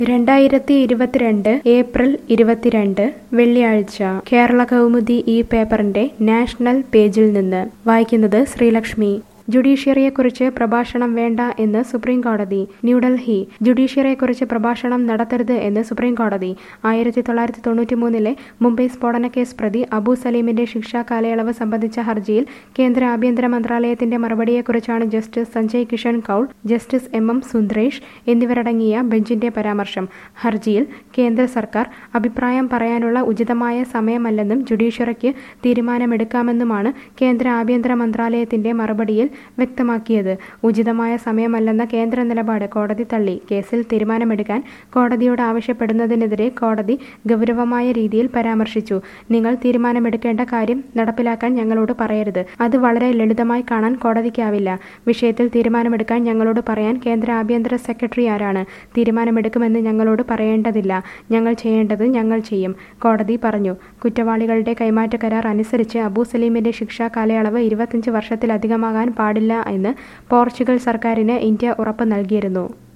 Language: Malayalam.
രണ്ടായിരത്തി ഇരുപത്തിരണ്ട് ഏപ്രിൽ ഇരുപത്തിരണ്ട് വെള്ളിയാഴ്ച കേരള കൗമുദി ഈ പേപ്പറിന്റെ നാഷണൽ പേജിൽ നിന്ന് വായിക്കുന്നത് ശ്രീലക്ഷ്മി ജുഡീഷ്യറിയെക്കുറിച്ച് പ്രഭാഷണം വേണ്ട എന്ന് സുപ്രീം കോടതി ന്യൂഡൽഹി ജുഡീഷ്യറിയെക്കുറിച്ച് പ്രഭാഷണം നടത്തരുത് എന്ന് സുപ്രീം കോടതി ആയിരത്തി തൊള്ളായിരത്തി തൊണ്ണൂറ്റി മൂന്നിലെ മുംബൈ സ്ഫോടന കേസ് പ്രതി അബു സലീമിന്റെ ശിക്ഷാ കാലയളവ് സംബന്ധിച്ച ഹർജിയിൽ കേന്ദ്ര ആഭ്യന്തര മന്ത്രാലയത്തിന്റെ മറുപടിയെക്കുറിച്ചാണ് justice Sanjay Kishan Kaul justice M M Sundaresh എന്നിവരടങ്ങിയ ബെഞ്ചിന്റെ പരാമർശം ഹർജിയിൽ കേന്ദ്ര സർക്കാർ അഭിപ്രായം പറയാനുള്ള ഉചിതമായ സമയമല്ലെന്നും ജുഡീഷ്യറിക്ക് തീരുമാനമെടുക്കാമെന്നുമാണ് കേന്ദ്ര ആഭ്യന്തര മന്ത്രാലയത്തിന്റെ മറുപടിയിൽ വ്യക്തമാക്കിയത് ഉചിതമായ സമയമല്ലെന്ന കേന്ദ്ര നിലപാട് കോടതി തള്ളി കേസിൽ തീരുമാനമെടുക്കാൻ കോടതിയോട് ആവശ്യപ്പെടുന്നതിനെതിരെ കോടതി ഗൗരവമായ രീതിയിൽ പരാമർശിച്ചു നിങ്ങൾ തീരുമാനമെടുക്കേണ്ട കാര്യം നടപ്പിലാക്കാൻ ഞങ്ങളോട് പറയരുത് അത് വളരെ ലളിതമായി കാണാൻ കോടതിക്കാവില്ല വിഷയത്തിൽ തീരുമാനമെടുക്കാൻ ഞങ്ങളോട് പറയാൻ കേന്ദ്ര ആഭ്യന്തര സെക്രട്ടറി ആരാണ് തീരുമാനമെടുക്കുമെന്ന് ഞങ്ങളോട് പറയേണ്ടതില്ല ഞങ്ങൾ ചെയ്യേണ്ടത് ഞങ്ങൾ ചെയ്യും കോടതി പറഞ്ഞു കുറ്റവാളികളുടെ കൈമാറ്റ കരാർ അനുസരിച്ച് അബൂ സലീമിന്റെ ശിക്ഷാ കാലയളവ് ഇരുപത്തിയഞ്ച് വർഷത്തിലധികമാകാൻ പാടില്ല എന്ന് പോർച്ചുഗൽ സർക്കാരിന് ഇന്ത്യ ഉറപ്പ് നൽകിയിരുന്നു